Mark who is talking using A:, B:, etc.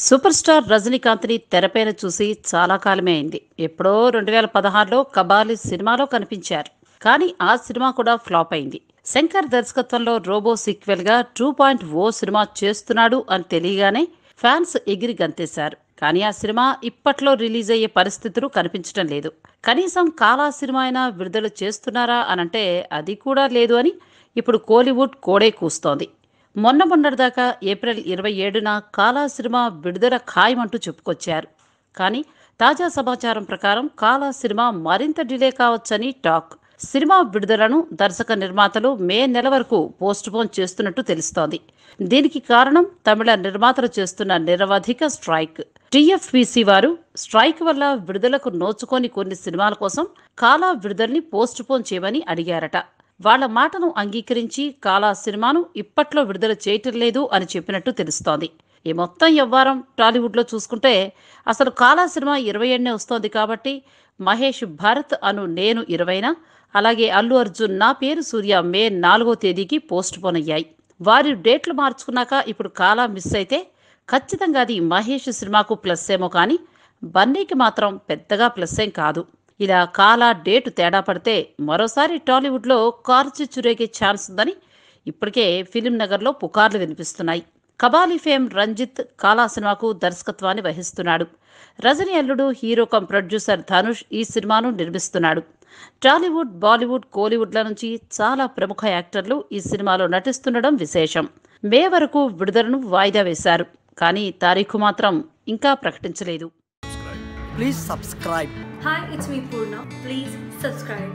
A: Super star రజనీకాంత్ని తెరపైన చూసి చాలా కాలమే అయింది ఎప్పుడో రెండు వేల పదహారులో కబాలి సినిమాలో కనిపించారు కానీ ఆ సినిమా కూడా ఫ్లాప్ అయింది శంకర్ దర్శకత్వంలో రోబో సీక్వెల్ గా టూ పాయింట్ ఓ సినిమా చేస్తున్నాడు అని తెలియగానే ఫ్యాన్స్ ఎగిరి గంతేశారు కానీ ఆ సినిమా ఇప్పట్లో రిలీజ్ అయ్యే పరిస్థితులు కనిపించడం లేదు కనీసం కాలా సినిమా అయినా విడుదల చేస్తున్నారా అనంటే అది కూడా లేదు అని ఇప్పుడు కోలీవుడ్ కోడే కూస్తోంది మొన్న మొన్నటిదాకా ఏప్రిల్ ఇరవై ఏడున కాలా సినిమా విడుదల ఖాయమంటూ చెప్పుకొచ్చారు కానీ తాజా సమాచారం ప్రకారం కాలా సినిమా మరింత డిలే కావచ్చని టాక్ సినిమా విడుదలను దర్శక నిర్మాతలు మే నెల వరకు పోస్ట్ పోన్ చేస్తున్నట్టు తెలుస్తోంది దీనికి కారణం తమిళ నిర్మాతలు చేస్తున్న నిరవధిక స్ట్రైక్ టీఎఫ్పిసి వారు స్ట్రైక్ వల్ల విడుదలకు నోచుకొని కొన్ని సినిమాల కోసం కాలా విడుదలని పోస్ట్ పోన్ చేయమని అడిగారట వాళ్ళ మాటను అంగీకరించి కాలా సినిమాను ఇప్పట్లో విడుదల చేయటం లేదు అని చెప్పినట్టు తెలుస్తోంది ఈ మొత్తం వ్యవహారం టాలీవుడ్లో చూసుకుంటే అసలు కాలా సినిమా ఇరవై ఏడునే వస్తోంది కాబట్టి మహేష్ భారత్ అను నేను ఇరవైన అలాగే అల్లు అర్జున్ నా పేరు సూర్య మే నాలుగో తేదీకి పోస్ట్ పోన్ అయ్యాయి వారి డేట్లు మార్చుకున్నాక ఇప్పుడు కాలా మిస్ అయితే ఖచ్చితంగా అది మహేష్ సినిమాకు ప్లస్ ఏమో కానీ బన్నీకి మాత్రం పెద్దగా ప్లస్ ఏం కాదు ఇలా కాలా డేటు తేడా పడితే మరోసారి టాలీవుడ్లో కార్చి చురేగే ఛాన్స్ ఉందని ఇప్పటికే ఫిలిం నగర్లో పుకార్లు వినిపిస్తున్నాయి కబాలి ఫేమ్ రంజిత్ కాలా సినిమాకు దర్శకత్వాన్ని వహిస్తున్నాడు రజనీ అల్లుడు హీరో కమ్ ప్రొడ్యూసర్ ధనుష్ ఈ సినిమాను నిర్మిస్తున్నాడు టాలీవుడ్ బాలీవుడ్ కోలీవుడ్ల నుంచి చాలా ప్రముఖ యాక్టర్లు ఈ సినిమాలో నటిస్తుండడం విశేషం మే వరకు విడుదలను వాయిదా వేశారు కానీ తారీఖు మాత్రం ఇంకా ప్రకటించలేదు
B: Please subscribe.
C: Hi, it's me Purna. Please subscribe.